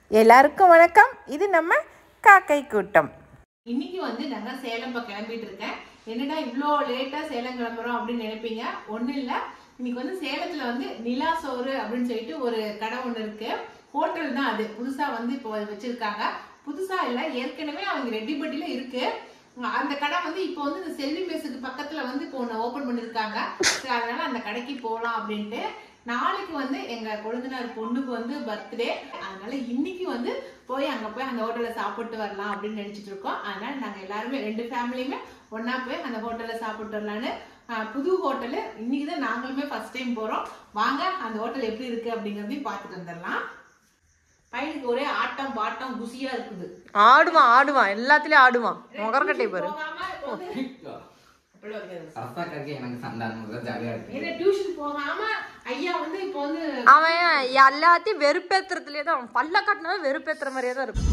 எல்லாருக்கும் வணக்கம் இது நம்ம காக்கை கூட்டம் இன்னைக்கு வந்து நாங்க சேலம் பக்கம் கிளம்பிட்டு இருக்கேன் என்னடா இவ்வளோ லேட்டா சேலம் கிளம்புறோம் அப்படின்னு நினைப்பீங்க ஒண்ணும் இல்ல இன்னைக்கு வந்து சேலத்துல வந்து நிலா சோறு அப்படின்னு சொல்லிட்டு ஒரு கடை ஒண்ணு இருக்கு ஹோட்டல் தான் அது புதுசா வந்து இப்போ வச்சிருக்காங்க புதுசா இல்ல ஏற்கனவே அவங்க ரெட்டிப்பட்டியில இருக்கு அந்த கடை வந்து இப்போ வந்து இந்த செல்வி மெஸ்ஸுக்கு பக்கத்துல வந்து இப்போ ஒன்று ஓபன் பண்ணிருக்காங்க சரி, அதனால அந்த கடைக்கு போகலாம் அப்படின்ட்டு நாளைக்கு வந்து எங்க கொழுந்தனார் பொண்ணுக்கு வந்து பர்த்டே அதனால இன்னைக்கு வந்து போய் அங்க போய் அந்த ஹோட்டல்ல சாப்பிட்டு வரலாம் அப்படின்னு நினைச்சிட்டு இருக்கோம் அதனால நாங்க எல்லாருமே ரெண்டு ஃபேமிலியுமே ஒண்ணா போய் அந்த ஹோட்டல்ல சாப்பிட்டு வரலான்னு ஆஹ், புது ஹோட்டலு இன்னைக்கு தான் நாங்களுமே ஃபர்ஸ்ட் டைம் போறோம் வாங்க அந்த ஹோட்டல் எப்படி இருக்கு அப்படிங்கறதையும் பார்த்துட்டு வந்துடலாம் பையனுக்கு ஒரே ஆட்டம் பாட்டம் குசியா இருக்குது ஆடுவான் ஆடுவான் எல்லாத்துலயும் ஆடுவான் முகர்கட்டை பாரு போகாம இப்போ வந்து- அப்படிலாம் வைக்காத. சஸ்தா கறக்கி எனக்கு சண்டை தான் ஜாலியா இருக்கு என்ன டியூஷன் போகாம ஐயா வந்து இப்போ வந்து அவன் எல்லாத்தையும் வெறுப்பேத்துறதுலயே தான் அவன் பல்ல காட்டினாவே வெறுப்பேத்துற மாதிரியே தான் இருக்கும்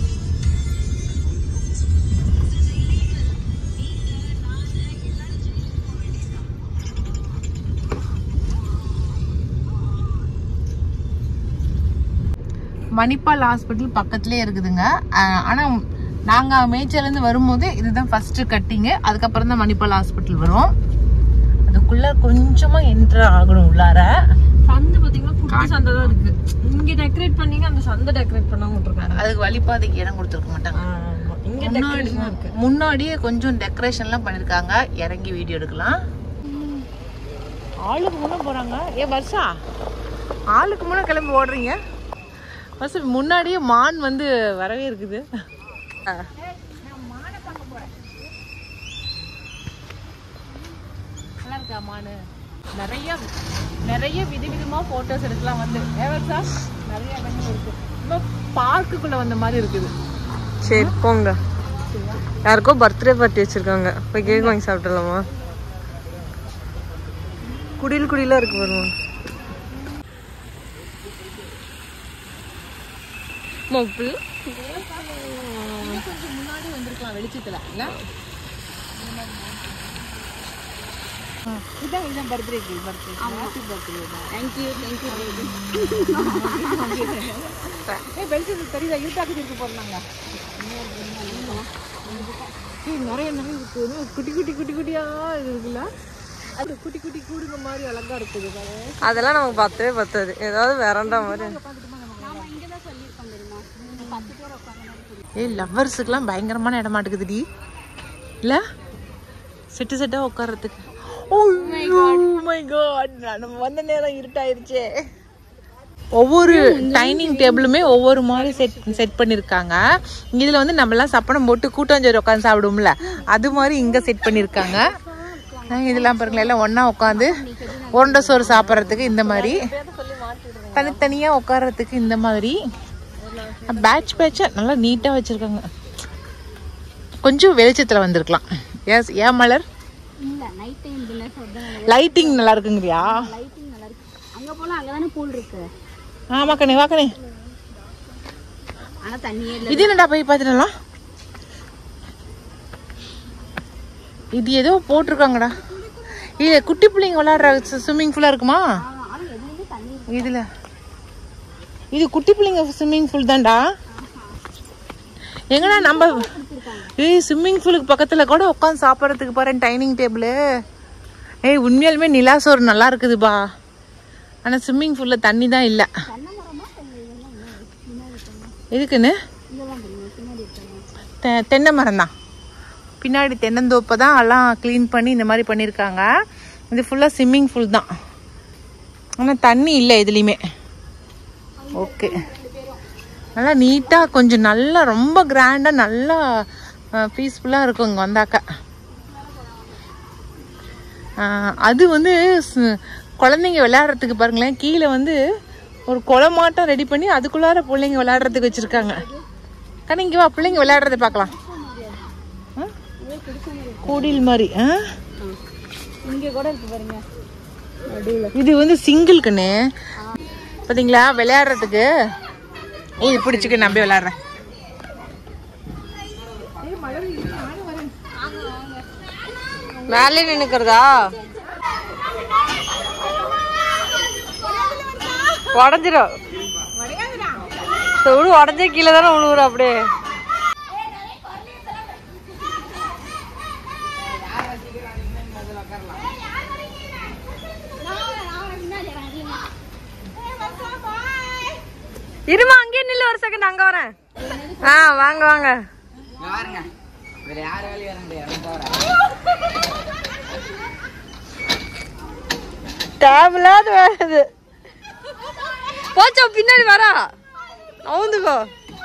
மணிப்பால் ஹாஸ்பிட்டல் பக்கத்துலேயே இருக்குதுங்க அஹ் ஆனா நாங்க மேய்ச்சல்ல இருந்து வரும்போது இதுதான் ஃபர்ஸ்ட் கட்டிங்கு அதுக்கப்புறம் தான் மணிப்பால் ஹாஸ்பிட்டல் வரும் அதுக்குள்ள கொஞ்சமா என்ட்ரு ஆகணும் உள்ளார சந்து பாத்தீங்கன்னா குட்டி சந்தை தான் இருக்கு இங்க டெக்கரேட் பண்ணீங்க அந்த சந்தை டெக்கரேட் பண்ணாம விட்டுருக்காங்க அதுக்கு வழிபாதைக்கு இடம் கொடுத்துருக்க மாட்டாங்க ஆமா. இங்க முன்னாடி முன்னாடியே கொஞ்சம் டெக்கரேஷன்லாம் பண்ணிருக்காங்க இறங்கி வீடியோ எடுக்கலாம் ஆளுக்கு முன்னே போறாங்க ஏ வருஷா ஆளுக்கு முன்னே கிளம்பி ஓடுறீங்க வருஷம் முன்னாடியே மான் வந்து வரவே இருக்குது நல்லா இருக்கா மானு நிறைய நிறைய விதவிதமா போட்டோஸ் எடுக்கலாம் வந்து ஏ வருஷா நிறைய இடங்கள் இருக்கு பார்க்குக்குள்ள வந்த மாதிரி இருக்குது சரி போங்க யாருக்கோ பர்த்டே பார்ட்டி வச்சிருக்காங்க போய் கேக் வாங்கி சாப்பிடலாமா குடியில் குடியில இருக்கு பாருங்க மொப்பு கொஞ்சம் முன்னாடி வந்திருக்கலாம் வெளிச்சத்துல இல்ல இதான் இதான் birthday cake birthday happy birthday thank you thank you ஏய் வெளிச்சத்துல தெரியுதா இருட்டாக்குது இருக்கு போறாங்க ஏய் நிறைய நிறைய இருக்கு இன்னும் குட்டி குட்டி குட்டி குட்டியா இது இருக்குல்ல அது குட்டி குட்டி கூடுங்க மாதிரி அழகா இருக்குது பாரு. அதெல்லாம் நமக்கு பத்தவே பத்தாது ஏதாவது வேறண்டா மாதிரி நாம இங்க தான் சொல்லியிருக்கோம் தெரியுமா நீங்க பத்து பேர் உட்காந்து ஏய் லவ்வர்ஸுக்கெல்லாம் பயங்கரமான இடமா இருக்குதுடி இல்ல செட்டு செட்டா உட்கார்றதுக்கு ஓ மை காட் நம்ம வந்த நேரம் இருட்டாயிருச்சே ஒவ்வொரு டைனிங் டேபிளுமே ஒவ்வொரு மாதிரி செட் செட் பண்ணியிருக்காங்க இதில் வந்து நம்மலாம் சப்பனம் போட்டு கூட்டாஞ்சோறு உட்காந்து சாப்பிடுவோம்ல அது மாதிரி இங்கே செட் பண்ணியிருக்காங்க அஹ் இதெல்லாம் பாருங்களேன் எல்லாம் ஒன்றா உட்காந்து உருண்டை சோறு சாப்பிட்றதுக்கு இந்த மாதிரி தனித்தனியாக உட்கார்றதுக்கு இந்த மாதிரி பேட்ச் பேட்சாக நல்லா நீட்டாக வச்சுருக்காங்க கொஞ்சம் வெளிச்சத்தில் வந்திருக்கலாம் எஸ் ஏன் மலர் இல்ல நைட் டைம் டின்னர் சாப்பிட்டா லைட்டிங் நல்லா இருக்குங்கிறியா லைட்டிங் நல்லா இருக்கு அங்க போலாம் அங்க தானே பூல் இருக்கு ஆமா கண்ணே வா கண்ணே ஆனா தண்ணியே இல்ல இது என்னடா போய் பார்த்துடலாம் இது ஏதோ போட்டிருக்காங்கடா இது குட்டி பிள்ளைங்க விளையாடுற ஸ்விம்மிங் ஃபுல்லா இருக்குமா ஆனா எதுவுமே தண்ணி இதுல இது குட்டி பிள்ளைங்க ஸ்விம்மிங் ஃபூல் தான்டா எங்கடா நம்ம ஏய் ஸ்விம்மிங் ஃபூலுக்கு பக்கத்துல கூட உட்காந்து சாப்பிட்றதுக்கு பாரு டைனிங் டேபிள் ஏய் உண்மையாலுமே நிலா சோறு நல்லா இருக்குதுப்பா ஆனா ஸ்விம்மிங் ஃபூல்ல தண்ணி தான் இல்லை தென்னை மரமா தென்னை இதெல்லாம் என்ன பின்னாடி தென்னை எதுக்குன்னு இதெல்லாம் தெரியுமா பின்னாடி இருக்காங்க தெ- தென்னை மரம் தான் பின்னாடி தென்னந்தோப்பை தான் எல்லாம் க்ளீன் பண்ணி இந்த மாதிரி பண்ணியிருக்காங்க இது ஃபுல்லாக ஸ்விம்மிங் ஃபூல் தான் ஆனால் தண்ணி இல்லை இதுலேயுமே ஓகே நல்லா நீட்டாக கொஞ்சம் நல்லா ரொம்ப கிராண்டாக நல்லா பீஸ்ஃபுல்லாக இருக்கும் இங்கே வந்தாக்கா ஆஹ், அது வந்து ஸ்- குழந்தைங்க விளையாடுறதுக்கு பாருங்களேன் கீழே வந்து ஒரு குளமாட்டம் ரெடி பண்ணி அதுக்குள்ளார பிள்ளைங்க விளையாடுறதுக்கு வச்சுருக்காங்க கண்ணு இங்கே வா பிள்ளைங்க விளையாடுறதை பார்க்கலாம் ஆ? குடில் மாதிரி ஆ இங்க கூட இருக்கு பாருங்க இது வந்து சிங்கிள் கண்ணு பாத்தீங்களா விளையாடுறதுக்கு இது பிடிச்சிக்க நம்பி விளையாடுறேன் மேலே நின்னுக்கிறதா உடஞ்சிரும் விழு உடஞ்சே கீழே தானே விழுவுற அப்படியே இருமா அங்கேயே நில்லு ஒரு செகண்ட் அங்க வரேன் ஆ வாங்க வாங்க இங்க பாருங்க இதுல யார் வேலையும் வர முடியாது தவிர தேவையில்லாத வேலை இது போச்சா பின்னாடி வரா நவுந்துக்கோ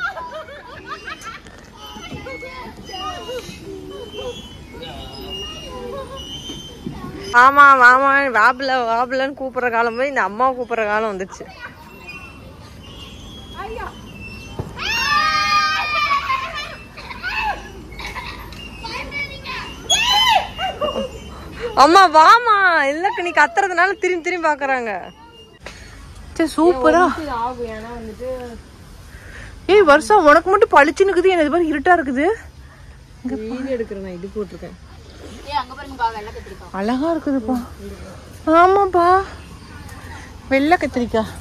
ஆமா ஆமா வாபல வாபலன்னு கூப்பிடுற காலம் போய் இந்த அம்மா கூப்பிடுற காலம் வந்துச்சு அம்மா வாமா இல்லக்கு நீ கத்துறதுனால திரும்பி திரும்பி பாக்குறாங்க சூப்பரா ஏய் வருஷம் உனக்கு மட்டும் பளிச்சுன்னு இருக்குது எனக்கு மாதிரி இருட்டா இருக்குது வீடியோ எடுக்கிறேன் நான் இது போட்டிருக்கேன் அழகா இருக்குதுப்பா ஆமாப்பா வெள்ளை கத்திரிக்காய்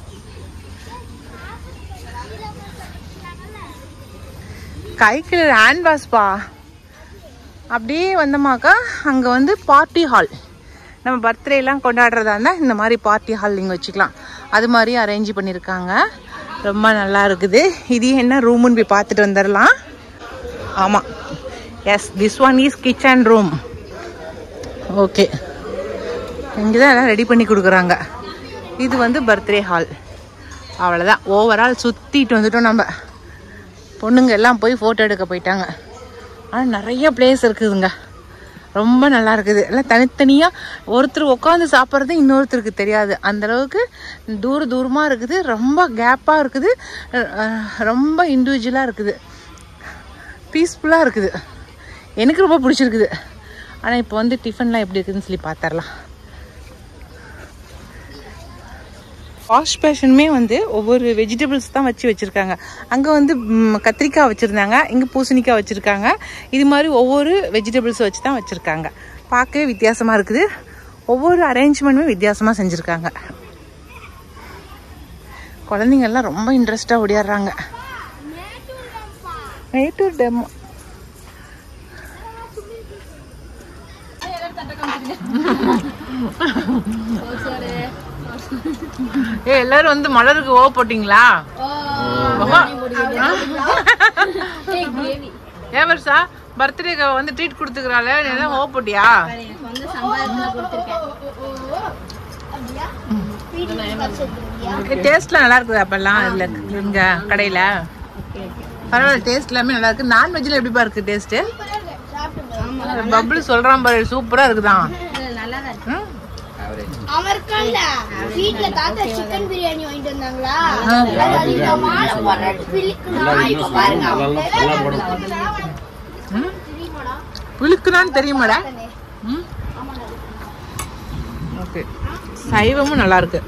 கைக்கு ஹேண்ட் வாஷ்பா அப்படியே வந்தோமாக்கா அங்கே வந்து பார்ட்டி ஹால் நம்ம பர்த்டே எல்லாம் கொண்டாடுறதா இருந்தால் இந்த மாதிரி பார்ட்டி ஹால் நீங்கள் வச்சுக்கலாம் அது மாதிரி அரேஞ்ச் பண்ணியிருக்காங்க ரொம்ப நல்லா இருக்குது இது என்ன ரூமுன்னு போய் பார்த்துட்டு வந்துடலாம் ஆமாம் yes this one is kitchen room okay இங்கே தான் எல்லாம் ரெடி பண்ணி கொடுக்குறாங்க இது வந்து பர்த்டே ஹால் அவ்வளோதான் ஓவரால் சுற்றிட்டு வந்துட்டோம் நம்ம பொண்ணுங்க எல்லாம் போய் ஃபோட்டோ எடுக்க போயிட்டாங்க ஆனால் நிறைய பிளேஸ் இருக்குதுங்க ரொம்ப நல்லா இருக்குது எல்லாம் தனித்தனியாக ஒருத்தர் உட்காந்து சாப்பிட்றது இன்னொருத்தருக்கு தெரியாது அந்த அளவுக்கு தூர தூரமாக இருக்குது ரொம்ப கேப்பாக இருக்குது அஹ் ரொம்ப இண்டிவிஜுவலாக இருக்குது பீஸ்ஃபுல்லாக இருக்குது எனக்கு ரொம்ப பிடிச்சிருக்குது ஆனால் இப்போ வந்து டிஃபன்லாம் எப்படி இருக்குதுன்னு சொல்லி பார்த்துடலாம் வாஷ் பேஷனுமே வந்து ஒவ்வொரு வெஜிடபிள்ஸ் தான் வச்சு வச்சுருக்காங்க அங்கே வந்து ம், கத்திரிக்காய் வச்சுருந்தாங்க இங்கே பூசணிக்காய் வச்சுருக்காங்க இது மாதிரி ஒவ்வொரு வெஜிடபிள்ஸ் வச்சு தான் வச்சுருக்காங்க பார்க்கவே வித்தியாசமாக இருக்குது ஒவ்வொரு அரேஞ்ச்மெண்ட்டுமே வித்தியாசமாக செஞ்சுருக்காங்க குழந்தைங்கள்லாம் ரொம்ப இன்ட்ரெஸ்டாக ஓடியாடுறாங்க மேட்டூர் டெமோ ஏ எல்லாரும் வந்து மலருக்கு ஓ போட்டீங்களா ஏன் வருஷா பர்த்டேக்கு வந்து ட்ரீட் கொடுத்துக்கிறாள் நீ எல்லாம் ஓ போட்டியா வந்து சம்பாதத்துல கொடுத்துருக்கேன் டேஸ்ட்லாம் நல்லா இருக்குது அப்பெல்லாம் இதுல இங்க கடையில பரவாயில்ல டேஸ்ட் எல்லாமே நல்லா இருக்கு நான்வெஜ்ல எப்படிப்பா இருக்கு டேஸ்ட் பப்ளு சொல்றான் பாரு சூப்பரா இருக்குதான் நல்லா தான் இருக்கு ம்? அவன் இருக்கான்ல வீட்ல தாத்தா சிக்கன் பிரியாணி வாங்கிட்டு வந்தாங்களா அது இந்த மாலை போடுறது பிள்ளைக்கு இப்ப பாருங்க ம்? புளிக்குனான்னு தெரியுமாடா ம் ஓகே சைவமும் நல்லா இருக்கு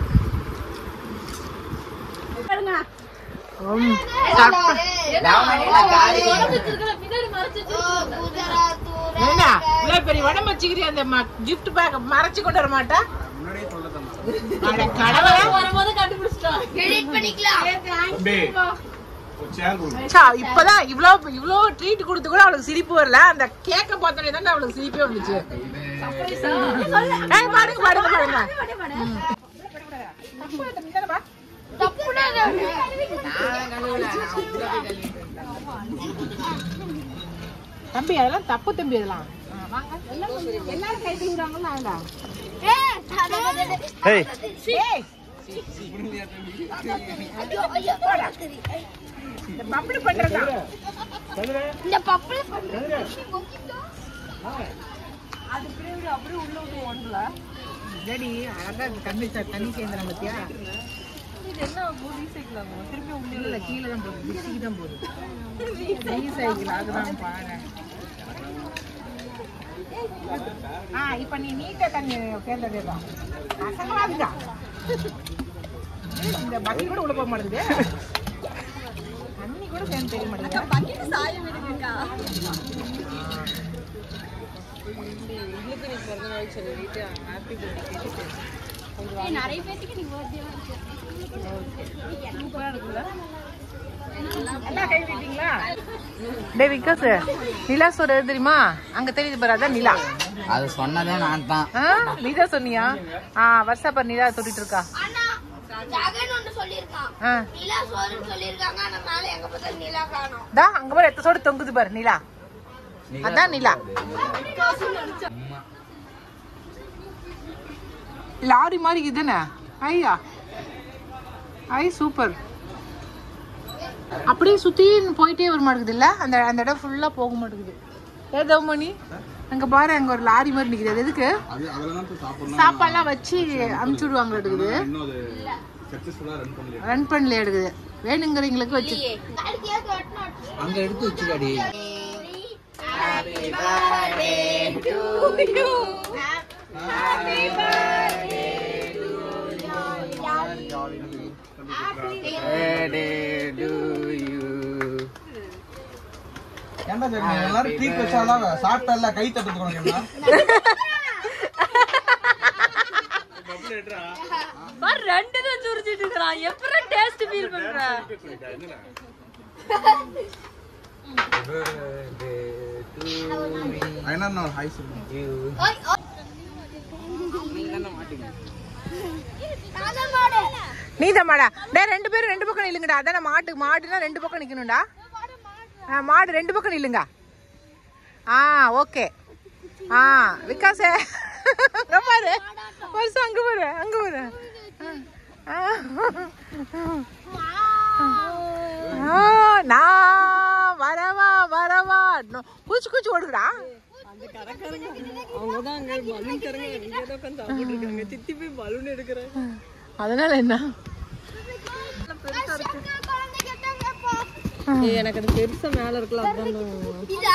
ம், சாப்பிட்டா- ஏண்டா, இவ்வளவு பெரிய உடம்பு வச்சுக்கிறியா அந்த gift bag மறைச்சு கொண்டு வர மாட்டா அட கடவுளே. சா, இப்பதான் இவ்ளோ இவ்ளோ ட்ரீட் கொடுத்து கூட அவளுக்கு சிரிப்பு வரல அந்த கேக்க பார்த்தோன்னே தான் அவளுக்கு சிரிப்பே வந்துச்சு ஏய், பாடுங்க பாடுங்க பாடுங்க ம். தம்பி அதெல்லாம் தப்பு தம்பி அதெல்லாம் ஆ, வாங்க. எல்லாரும் கை தூக்குறாங்களா அதெல்லாம் ஏய் இந்த பப்ளு பண்றதா இந்த பப்பல டேடி அழகா இருக்கு தண்ணி சா- தண்ணி சேர்ந்துடும் பத்தியா இல்ல கீழே தான் போகுது டிஸ்டிக்கு தான் போகுது ரீசைக்கிள் அதுதான் பாரு ஆ இப்ப நீ நீட்டா தண்ணி சேர்ந்ததே தான் அசங்கலாதுக்கா இந்த பக்கெட் கூட உள்ள போக மாட்டேங்குது தண்ணி கூட சேர்ந்து தெரிய மாட்டேங்குது நிறைய பேத்துக்கு நீ பர்த்டே சூப்பரா இருக்குல்ல நல்லா கை தட்டிங்களா டே விகாஸ் நிலா சோறு எது தெரியுமா அங்க தெரியுது பாரு அதான் நிலா அது சொன்னதே நான் தான் ஆ, நீதான் சொன்னியா ஆ வருஷா பாரு நிலா தொட்டிட்டு இருக்கா ஆனா ஜகன் ஒண்ணு சொல்லியிருக்கான் ஆ. நிலா சோறுன்னு சொல்லியிருக்காங்க ஆனா மேல எங்க பார்த்தாலும் நிலா காணோம் தா அங்க பாரு எத்த சோடு தொங்குது பாரு நிலா அதான் நிலா லாரி மாதிரி இதுதானே ஐயா ஐ சூப்பர் அப்படியே சுத்தி போயிட்டே வர மாட்டேங்குது இல்ல அந்த அந்த இடம் ஃபுல்லா போக மாட்டேங்குது ஏதோ மணி அங்க பாரு அங்க ஒரு லாரி மாதிரி நிக்குது அது எதுக்கு அது அதில் தான் சாப்பிடணும் சாப்பாடுலாம் வச்சு அமுச்சு விடுவாங்க எடுக்குது இன்னும் அது சக்ஸஸ்ஃபுல்லாக ரன் பண்ணல ரன் பண்ணல எடுக்குது வேணுங்கிறவங்களுக்கு வச்சு அதுக்கே கட்டணும் அங்க எடுத்து வச்சுக்காடி ஏன்டா ஜெகன், எல்லாரும் டீ வச்சாதான் சாப்பிட்டல கை தட்டுறது உனக்கு என்ன ரெண்டு தான் சுரிச்சிட்டு இருக்கிறான் எப்படி டேஸ்ட் ஃபீல் பண்ற என்ன ஹாய் சொல்லுங்க ஓய், ஓய். நாதான் மாடு. நீதான் மாடா டே ரெண்டு பேரும் ரெண்டு பக்கம் நில்லுங்கடா அதான மாட்டு மாடுனா ரெண்டு பக்கம் நிக்கணும்டா ஆ, மாடு ரெண்டு பக்கம் நில்லுங்க ஆ ஓகே ஆ விகாசே பாரு வருஷம் அங்க பாரு அங்க பாரு ஆ. ஆ, நான் வரவா வரவா நோ- குச்சி குச்சி ஓடுங்கடா அவங்க தான் அங்க பலூன் தரங்க இங்க தான் உட்காந்து சாப்பிட்டு இருக்காங்க சித்தி போய் பலூன் எடுக்கிறேன் அதனால என்ன அக்கா, குழந்தை கேட்டாங்கப்பா. ஏய், எனக்கு அது பெருசா மேல இருக்கலாம் அதான் இதா?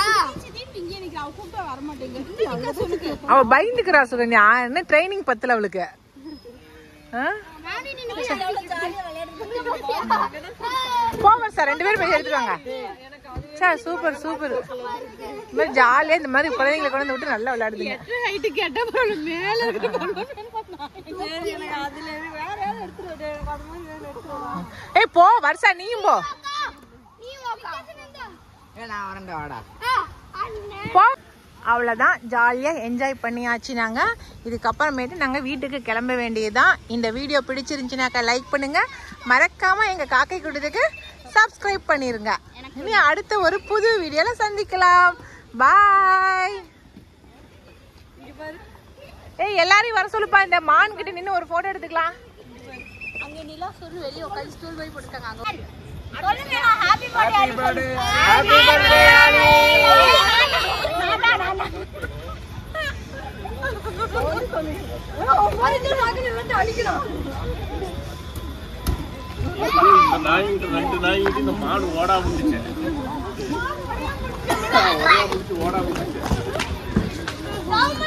அவ பயந்துக்கிறா சுகன்யா என்ன ட்ரைனிங் பத்தல அவளுக்கு ஆ? போங்க சார் ரெண்டு பேரும் போய் எடுத்துருவாங்க சார் சூப்பர் சூப்பர் இந்த மாதிரி ஜாலியா இந்த மாதிரி குழந்தைங்களை கொண்டு வந்து விட்டு நல்லா விளையாடுதுங்க ஏய் போ வருஷா நீயும் போ நீ வாக்கா. நான் வரேன்டா வாடா ஆ, அண்ணன். போ அவ்வளோதான் ஜாலியாக என்ஜாய் பண்ணியாச்சு நாங்கள் இதுக்கப்புறமேட்டு நாங்கள் வீட்டுக்கு கிளம்ப வேண்டியதுதான் இந்த வீடியோ பிடிச்சிருந்துச்சுனாக்கா லைக் பண்ணுங்க மறக்காம எங்கள் காக்கை கூட்டத்துக்கு சப்ஸ்கிரைப் பண்ணிருங்க இனி அடுத்த ஒரு புது வீடியோவில் சந்திக்கலாம் பாய் ஏய் எல்லாரையும் வர சொல்லுப்பா இந்த மான் கிட்ட நின்று ஒரு போட்டோ எடுத்துக்கலாம் அங்க நிலா சொல்லு வெளியே உட்காந்து ஸ்டூல் மாதிரி போட்டுருக்காங்க அங்க சொல்லுங்க, happy birthday. இந்த நாய்கிட்ட ரெண்டு நாய்கிட்ட இந்த மாடு ஓடாம இருந்துச்சு ஓடாம இருந்துச்சு Mama,